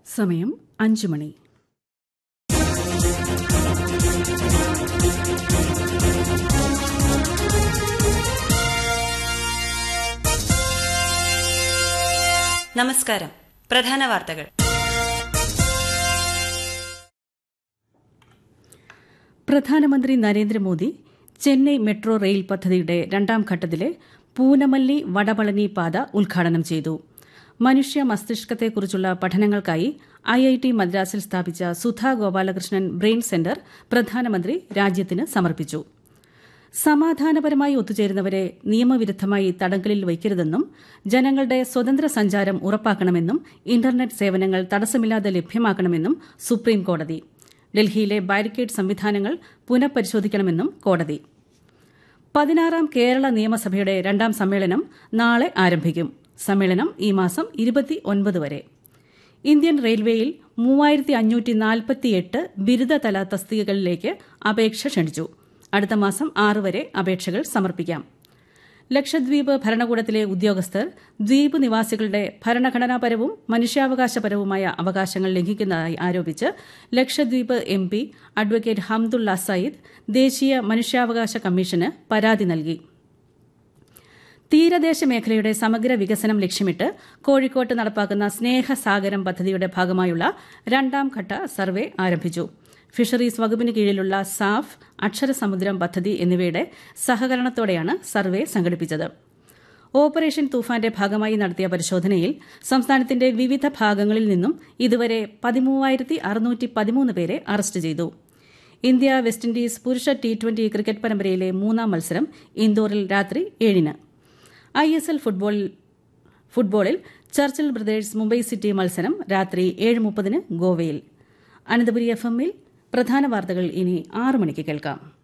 സമയം അഞ്ചു മണി നമസ്കാരം പ്രധാന വാർത്തകൾ പ്രധാനമന്ത്രി നരേന്ദ്രമോദി ചെന്നൈ മെട്രോ റെയിൽ പദ്ധതിയുടെ രണ്ടാം ഘട്ടത്തിലെ പൂനമല്ലി വടപളനി പാത ഉദ്ഘാടനം ചെയ്തു മനുഷ്യ മസ്തിഷ്കത്തെക്കുറിച്ചുള്ള പഠനങ്ങൾക്കായി ഐ ഐ ടി മദ്രാസിൽ സ്ഥാപിച്ച സുധാ ഗോപാലകൃഷ്ണൻ ബ്രെയിൻ സെന്റർ പ്രധാനമന്ത്രി രാജ്യത്തിന് സമർപ്പിച്ചു സമാധാനപരമായി ഒത്തുചേരുന്നവരെ നിയമവിരുദ്ധമായി തടങ്കലിൽ വയ്ക്കരുതെന്നും ജനങ്ങളുടെ സ്വതന്ത്ര സഞ്ചാരം ഉറപ്പാക്കണമെന്നും ഇന്റർനെറ്റ് സേവനങ്ങൾ തടസ്സമില്ലാതെ ലഭ്യമാക്കണമെന്നും സുപ്രീം കോടതി ഡൽഹിയിലെ ബാരിക്കേഡ് സംവിധാനങ്ങൾ പുനഃപരിശോധിക്കണമെന്നും കോടതി പതിനാറാം കേരള നിയമസഭയുടെ രണ്ടാം സമ്മേളനം നാളെ ആരംഭിക്കും സമ്മേളനം ഈ മാസം ഇരുപത്തി ഒൻപത് വരെ ഇന്ത്യൻ റെയിൽവേയിൽ മൂവായിരത്തി അഞ്ഞൂറ്റി നാൽപ്പത്തിയെട്ട് ബിരുദതല തസ്തികകളിലേക്ക് അപേക്ഷ ക്ഷണിച്ചു അടുത്ത മാസം ആറ് വരെ അപേക്ഷകൾ സമർപ്പിക്കാം ലക്ഷദ്വീപ് ഭരണകൂടത്തിലെ ഉദ്യോഗസ്ഥർ ദ്വീപ് നിവാസികളുടെ ഭരണഘടനാപരവും മനുഷ്യാവകാശപരവുമായ അവകാശങ്ങൾ ലംഘിക്കുന്നതായി ആരോപിച്ച് Lakshadweep M P advocate Hamdullah Sayeed ദേശീയ മനുഷ്യാവകാശ കമ്മീഷന് പരാതി നൽകി തീരദേശ മേഖലയുടെ സമഗ്ര വികസനം ലക്ഷ്യമിട്ട് കോഴിക്കോട്ട് നടപ്പാക്കുന്ന സ്നേഹസാഗരം പദ്ധതിയുടെ ഭാഗമായുള്ള രണ്ടാം ഘട്ട സർവേ ആരംഭിച്ചു ഫിഷറീസ് വകുപ്പിന് കീഴിലുള്ള സാഫ് അക്ഷരസമുദ്രം പദ്ധതി എന്നിവയുടെ സഹകരണത്തോടെയാണ് സർവേ സംഘടിപ്പിച്ചത് ഓപ്പറേഷൻ തൂഫാന്റെ ഭാഗമായി നടത്തിയ പരിശോധനയിൽ സംസ്ഥാനത്തിന്റെ വിവിധ ഭാഗങ്ങളിൽ നിന്നും ഇതുവരെ പതിമൂവായിരത്തി അറുന്നൂറ്റി പതിമൂന്ന് പേരെ അറസ്റ്റ് ചെയ്തു ഇന്ത്യ വെസ്റ്റ് ഇൻഡീസ് പുരുഷ ടി ട്വന്റി ക്രിക്കറ്റ് പരമ്പരയിലെ മൂന്നാം മത്സരം ഇൻഡോറിൽ രാത്രി ഏഴിന് ഐ എസ് എൽ ഫുട്ബോളിൽ ചർച്ചിൽ ബ്രദേഴ്സ് മുംബൈ സിറ്റി മത്സരം രാത്രി ഏഴ് മുപ്പതിന് ഗോവയിൽ അനന്തപുരി എഫ് എമ്മിൽ പ്രധാന വാർത്തകൾ ഇനി ആറ് മണിക്ക് കേൾക്കാം